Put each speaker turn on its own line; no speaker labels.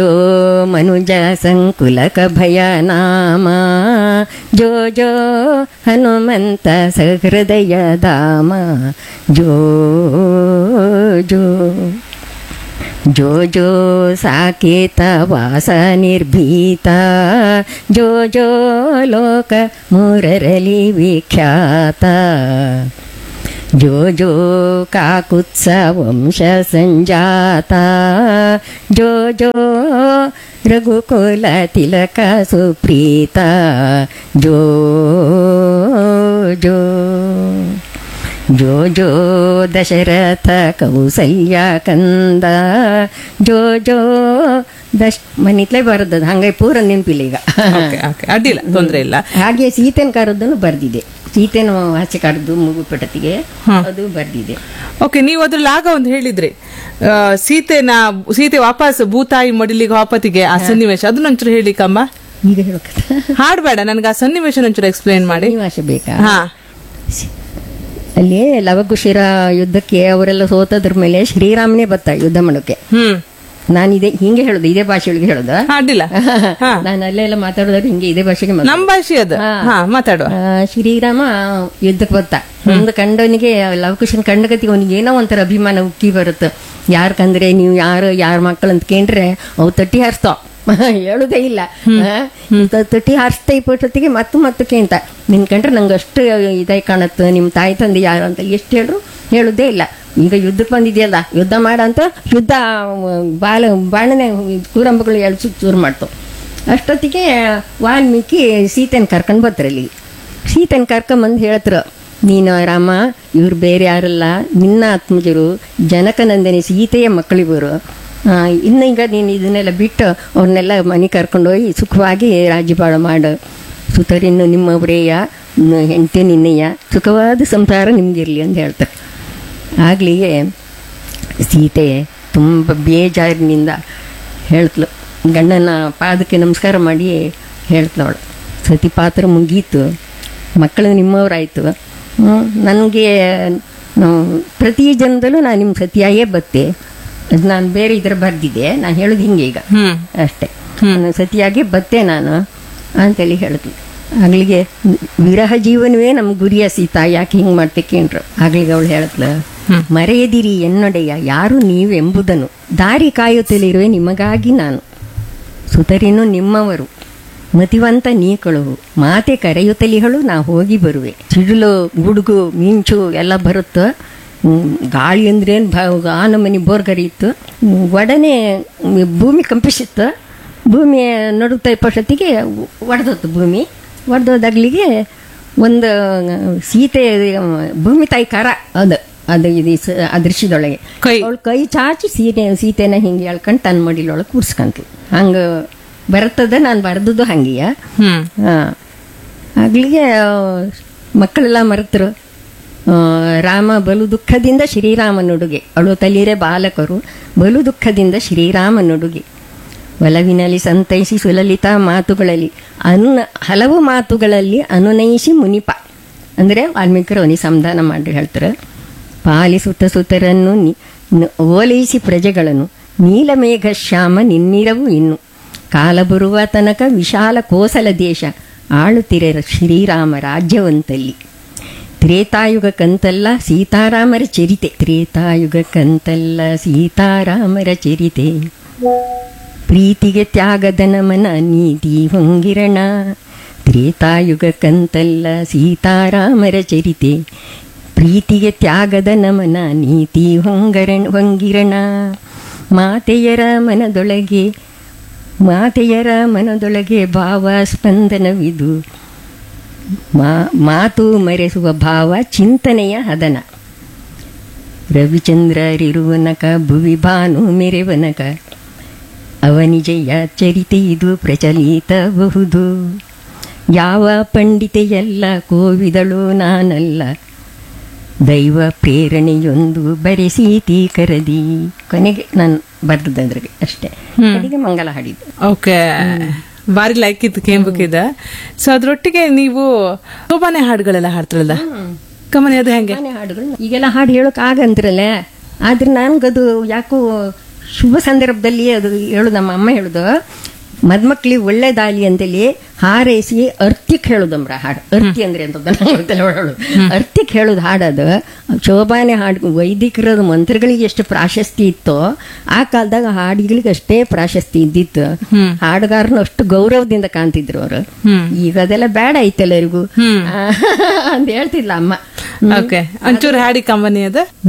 ಜೋ ಮನುಜ ಸಂಕುಲಕ ಭಯ ನಾಮ ಜೋ ಜೋ ಹನುಮಂತ ಸಹೃದಯ ಧಾಮ ಜೋ ಜೋ ಜೋ ಜೋ ಸಾಕೇತ ವಾಸ ನಿರ್ಭೀತ ಜೋ ಜೋ ಲೋಕ ಮೂರರಲಿ ವಿಖ್ಯಾತ ಜೋ ಜೋ ಕಾಕುತ್ಸ ವಂಶ ಸಂಜಾತ ಜೋ ಜೋ ರಘುಕುಲ ತಿಲಕ ಸುಪ್ರೀತ ಜೋ ಜೋ ಜೋ ಜೋ ದಶರಥ ಕೌಸಲ್ಯ ಕಂದ ಜೋ ಜೋ ದಶ್ ಮನಿತ್ಲೇ ಬರದದು ಹಂಗೆ ಪೂರ ನೆನಪಿಲ್ಲ ಈಗ
ಓಕೆ ಓಕೆ ಅಡ್ಡಿಲ್ಲ ತೊಂದ್ರೆ ಇಲ್ಲ
ಹಾಗೆ ಸೀತೆನ ಕರೆದನ್ನು ಬರ್ದಿದೆ ಸೀತೆನ ಆಚೆ ಕರೆದು ಮುಗು ಪಟತಿಗೆ ಅದು ಬರ್ದಿದೆ
ಓಕೆ ನೀವು ಅದ್ರಲ್ಲಿ ಆಗ ಒಂದು ಹೇಳಿದ್ರಿ ಆ, ಸೀತೆನ ಸೀತೆ ವಾಪಸ್ ಭೂತಾಯಿ ಮಡಿಲಿಗೆ ವಾಪತಿಗೆ ಆ ಸನ್ನಿವೇಶ ಅದನ್ನ ಒಂಚೂರು ಹೇಳಿಕಮ್ಮ
ಈಗ ಹೇಳೋಕತ್ತ
ಹಾಡ್ಬೇಡ ನನಗೆ ಆ ಸನ್ನಿವೇಶ ಒಂಚೂರು ಎಕ್ಸ್ಪ್ಲೇನ್ ಮಾಡಿ
ನಿವಾಸ ಬೇಕಾ
ಹಾ
ಅಲ್ಲಿ ಲವಕುಶಿರ ಯುದ್ಧಕ್ಕೆ ಅವರೆಲ್ಲ ಸೋತದ್ರ ಮೇಲೆ ಶ್ರೀರಾಮನೇ ಬತ್ತ ಯುದ್ಧ ಮಾಡೋಕೆ
ಹ್ಮ್
ನಾನು ಇದೇ ಹಿಂಗೆ ಹೇಳುದು ಇದೇ ಭಾಷೆಯೊಳಗೆ ಹೇಳುದ
ಅಡ್ಡಿಲ್ಲ ಹಾ
ನಾನು ಅಲ್ಲೆಲ್ಲ ಮಾತಾಡೋದ್ರೆ ಹಿಂಗೆ ಇದೇ ಭಾಷೆಗೆ ಮಾತಾಡೋದು.
ನಮ್ ಭಾಷೆ ಅದು ಹಾ ಮಾತಾಡುವ
ಆ, ಶ್ರೀರಾಮ ಯುದ್ಧಕ್ಕೆ ಬತ್ತ ಒಂದು ಕಂಡವನಿಗೆ ಲವಕುಶನ್ ಕಂಡಗತಿಗೆ ಅವನಿಗೆ ಏನೋ ಒಂಥರ ಅಭಿಮಾನ ಉಕ್ಕಿ ಬರುತ್ತೆ ಯಾರ್ ಕಂದ್ರೆ ನೀವು ಯಾರು ಯಾರ ಮಕ್ಕಳು ಅಂತ ಕೇಂಡ್ರೆ ಅವು ತಟ್ಟಿ ಹಾರಿಸ್ತಾವ ಹೇಳುದೇ ಇಲ್ಲ ಆ, ತ- ತಟ್ಟಿ ಹಾರಿಸ್ತಾ ಇಪ್ಪತ್ತೊತ್ತಿಗೆ ಮತ್ತು ಮತ್ತು ಕೇಂತ ನಿನ್ ಕಂಡ್ರೆ ನಂಗೆ ಅಷ್ಟು ಇದಾಗಿ ಕಾಣುತ್ತೆ ನಿಮ್ಮ ತಾಯಿ ತಂದೆ ಯಾರು ಅಂತ ಎಷ್ಟು ಹೇಳ್ರು ಹೇಳುದೇ ಇಲ್ಲ ಈಗ ಯುದ್ಧಕ್ಕೆ ಬಂದಿದೆಯಲ್ಲ ಯುದ್ಧ ಮಾಡ ಅಂತ ಯುದ್ಧ ಆ, ಬಾಲ ಬಾಣನೆ ಕೂರಂಬಗಳು ಎಳ್ಸು ಚೂರು ಮಾಡ್ತಾವ ಅಷ್ಟೊತ್ತಿಗೆ ವಾಲ್ಮೀಕಿ ಸೀತೆನ ಕರ್ಕೊಂಡು ಬರ್ತಾರಲ್ಲಿ ಸೀತೆನ ಕರ್ಕೊಂಬಂದು ಹೇಳ್ತಾರೆ ನೀನು ರಾಮ ಇವ್ರು ಬೇರೆ ಯಾರಲ್ಲ ನಿನ್ನ ಆತ್ಮಜರು ಜನಕನಂದನಿ ಸೀತೆಯ ಮಕ್ಕಳಿವರು ಆ, ಇನ್ನು ಈಗ ನೀನು ಇದನ್ನೆಲ್ಲ ಬಿಟ್ಟು ಅವ್ರನ್ನೆಲ್ಲ ಮನೆ ಕರ್ಕೊಂಡೋಗಿ ಸುಖವಾಗಿ ರಾಜ್ಯಪಾಲ ಮಾಡು ಸುತರಿನ್ನು ನಿಮ್ಮವರೇಯ ಹೆಂಡತಿ ನಿನ್ನಯ್ಯ ಸುಖವಾದ ಸಂಸಾರ ನಿಮ್ಗಿರ್ಲಿ ಅಂತ ಹೇಳ್ತಾರೆ ಆಗ್ಲಿಗೆ ಸೀತೆ ತುಂಬ ಬೇಜಾರಿನಿಂದ ಹೇಳ್ತ್ಲು ಗಂಡನ ಪಾದಕ್ಕೆ ನಮಸ್ಕಾರ ಮಾಡಿ ಹೇಳ್ತವಳು ಸತಿ ಪಾತ್ರ ಮುಗೀತು ಮಕ್ಕಳು ನಿಮ್ಮವರಾಯಿತು ನನಗೆ ಪ್ರತಿ ಜನ್ಮದಲ್ಲೂ ನಾನು ನಿಮ್ಮ ಸತಿಯಾಗೇ ಬತ್ತೆ ಅದು ನಾನು ಬೇರೆ ಇದ್ರ ಬರ್ದಿದ್ದೆ ನಾನು ಹೇಳೋದು ಹಿಂಗೆ ಈಗ
ಹ್ಮ್
ಅಷ್ಟೇ ನಾನು ಸತಿಯಾಗಿ ಬತ್ತೆ ನಾನು ಅಂತೇಳಿ ಹೇಳಿದ್ಲು ಆಗ್ಲಿಗೆ ವಿರಹ ಜೀವನವೇ ನಮ್ಮ ಗುರಿಯ ಸೀತಾ ಯಾಕೆ ಹಿಂಗೆ ಮಾಡ್ತೆ ಕೇಂದ್ರ ಆಗ್ಲಿಗೆ ಅವಳು ಹೇಳತ್ಲ ಮರೆಯದಿರಿ ಎನ್ನೊಡೆಯ ಯಾರು ನೀವೆಂಬುದನ್ನು ದಾರಿ ಕಾಯುತ್ತಲಿರುವೆ ನಿಮಗಾಗಿ ನಾನು ಸುತರಿನು ನಿಮ್ಮವರು ಮತಿವಂತ ನೀ ಕಳುವು ಮಾತೆ ಕರೆಯುತ್ತಲಿಗಳು ನಾ ಹೋಗಿ ಬರುವೆ ಸಿಡಿಲು ಗುಡುಗು ಮಿಂಚು ಎಲ್ಲ ಬರುತ್ತೋ ಹ್ಮ್, ಗಾಳಿ ಅಂದ್ರೇನು ಭ ಆ ನಮನಿ ಬೋರ್ ಕರೆಯಿತ್ತು ಹ್ಮ್, ಒಡನೆ ಭೂಮಿ ಕಂಪಿಸಿತ್ತು ಭೂಮಿ ನಡುತ್ತಾ ಇಪ್ಪಷ್ಟೊತ್ತಿಗೆ ಒಡೆದೋತು ಭೂಮಿ ಒಡೆದೋದಾಗ್ಲಿಗೆ ಒಂದು ಸೀತೆ ಭೂಮಿ ತಾಯಿ ಕರ ಅದು ಅದು ಇದು ಸ- ಆ ದೃಶ್ಯದೊಳಗೆ
ಕೈ.
ಅವಳು ಕೈ ಚಾಚಿ ಸೀತೆ ಸೀತೆನ ಹಿಂಗೆ ಎಳ್ಕೊಂಡು ತನ್ನ ಮಡಿಲೊಳಗೆ ಕೂರ್ಸ್ಕಂತು ಹಂಗೆ ಬರ್ತದ ನಾನು ಬರ್ದದ್ದು ಹಂಗೆಯ
ಹ್ಮ್
ಆಗ್ಲಿಗೆ ಮಕ್ಕಳೆಲ್ಲ ಮರೆತರು ಆ, ರಾಮ ಬಲು ದುಃಖದಿಂದ ಶ್ರೀರಾಮನುಡುಗೆ ಅಳು ತಲೀರೆ ಬಾಲಕರು ಬಲು ದುಃಖದಿಂದ ಶ್ರೀರಾಮನುಡುಗೆ ಒಲವಿನಲ್ಲಿ ಸಂತೈಸಿ ಸುಲಲಿತ ಮಾತುಗಳಲ್ಲಿ ಅನು ಹಲವು ಮಾತುಗಳಲ್ಲಿ ಅನುನಯಿಸಿ ಮುನಿಪ ಅಂದರೆ ವಾಲ್ಮೀಕಿರು ಅವನಿಗೆ ಸಂಧಾನ ಮಾಡಿ ಹೇಳ್ತಾರೆ ಪಾಲಿಸುತ್ತ ಸುತರನ್ನು ನಿ- ನ- ಓಲೈಸಿ ಪ್ರಜೆಗಳನ್ನು ನೀಲಮೇಘ ಶ್ಯಾಮ ನಿನ್ನಿರವು ಇನ್ನು ಕಾಲ ಬರುವ ತನಕ ವಿಶಾಲ ಕೋಸಲ ದೇಶ ಆಳುತ್ತಿರೆ ಶ್ರೀರಾಮ ರಾಜ್ಯವಂತಲ್ಲಿ ತ್ರೇತಾಯುಗ ಕಂತಲ್ಲ ಸೀತಾರಾಮರ ಚರಿತೆ ತ್ರೇತಾಯುಗ ಕಂತಲ್ಲ ಸೀತಾರಾಮರ ಚರಿತೆ ಪ್ರೀತಿಗೆ ತ್ಯಾಗದ ನಮನ ನೀತಿ ಹೊಂಗಿರಣ ತ್ರೇತಾಯುಗ ಕಂತಲ್ಲ ಸೀತಾರಾಮರ ಚರಿತೆ ಪ್ರೀತಿಗೆ ತ್ಯಾಗದ ನಮನ ನೀತಿ ಹೊಂಗರಣ ಹೊಂಗಿರಣ ಮಾತೆಯರ ಮನದೊಳಗೆ ಮಾತೆಯರ ಮನದೊಳಗೆ ಭಾವ ಸ್ಪಂದನವಿದು ಮಾ ಮಾತು ಮರೆಸುವ ಭಾವ ಚಿಂತನೆಯ ಹದನ ರವಿಚಂದ್ರರಿರುವನಕ ಭುವಿ ಭಾನು ಮೆರೆವನಕ ಅವನಿಜಯ ಚರಿತೆ ಇದು ಪ್ರಚಲಿತಬಹುದು ಯಾವ ಪಂಡಿತೆಯಲ್ಲ ಕೋವಿದಳು ನಾನಲ್ಲ ದೈವ ಪ್ರೇರಣೆಯೊಂದು ಬರೆಸೀತಿ ಕರದಿ ಕೊನೆಗೆ ನಾನು ಬರ್ದದ್ರಿಗೆ ಅಷ್ಟೇ ಅಡಿಗೆ ಮಂಗಲ ಹಾಡಿದ್ದು
ಓಕೆ ಬಾರಿ ಲೈಕ್ ಇತ್ತು ಕೇಂಬಕ್ಕಿದ ಸೊ ಅದ್ರೊಟ್ಟಿಗೆ ನೀವು ಶೋಭಾನೆ ಹಾಡುಗಳೆಲ್ಲ ಹಾಡ್ತಾರಲ್ಲ ಕಮನಿ ಅದು ಹೆಂಗೆ
ಮನೆ ಹಾಡುಗಳು ಈಗೆಲ್ಲ ಹಾಡು ಹೇಳೋಕೆ ಆಗಂದ್ರಲ್ಲ ಆದ್ರೆ ನನ್ಗದು ಯಾಕೋ ಶುಭ ಸಂದರ್ಭದಲ್ಲಿ ಅದು ಹೇಳು ನಮ್ಮ ಅಮ್ಮ ಹೇಳುದು ಮದ್ಮಕ್ಳಿಗೆ ಒಳ್ಳೇದಾಗ್ಲಿ ಅಂತೇಳಿ ಹಾರೈಸಿ ಅರ್ತಿಕ್ ಹೇಳುದಮ್ರ ಹಾಡು ಅರ್ತಿ ಅಂದ್ರೆ ಅಂತ ಹೇಳೋದು ಅರ್ತಿಕ್ ಹೇಳುದು ಹಾಡದು ಶೋಭಾನೆ ಹಾಡು ವೈದಿಕರದ ಮಂತ್ರಗಳಿಗೆ ಎಷ್ಟು ಪ್ರಾಶಸ್ತಿ ಇತ್ತೋ ಆ ಕಾಲದಾಗ ಹಾಡುಗಳಿಗೆ ಅಷ್ಟೇ ಪ್ರಾಶಸ್ತಿ ಇದ್ದಿತ್ತು ಹಾಡುಗಾರನು ಅಷ್ಟು ಗೌರವದಿಂದ ಕಾಣ್ತಿದ್ರು ಅವರು ಈಗ ಅದೆಲ್ಲ ಬೇಡ ಐತೆ ಎಲ್ಲರಿಗೂ ಅಂತ ಹೇಳ್ತಿದ್ಲ ಅಮ್ಮ
ಓಕೆ ಒಂಚೂರು ಹಾಡಿ ಕಂಬನಿ ಅದ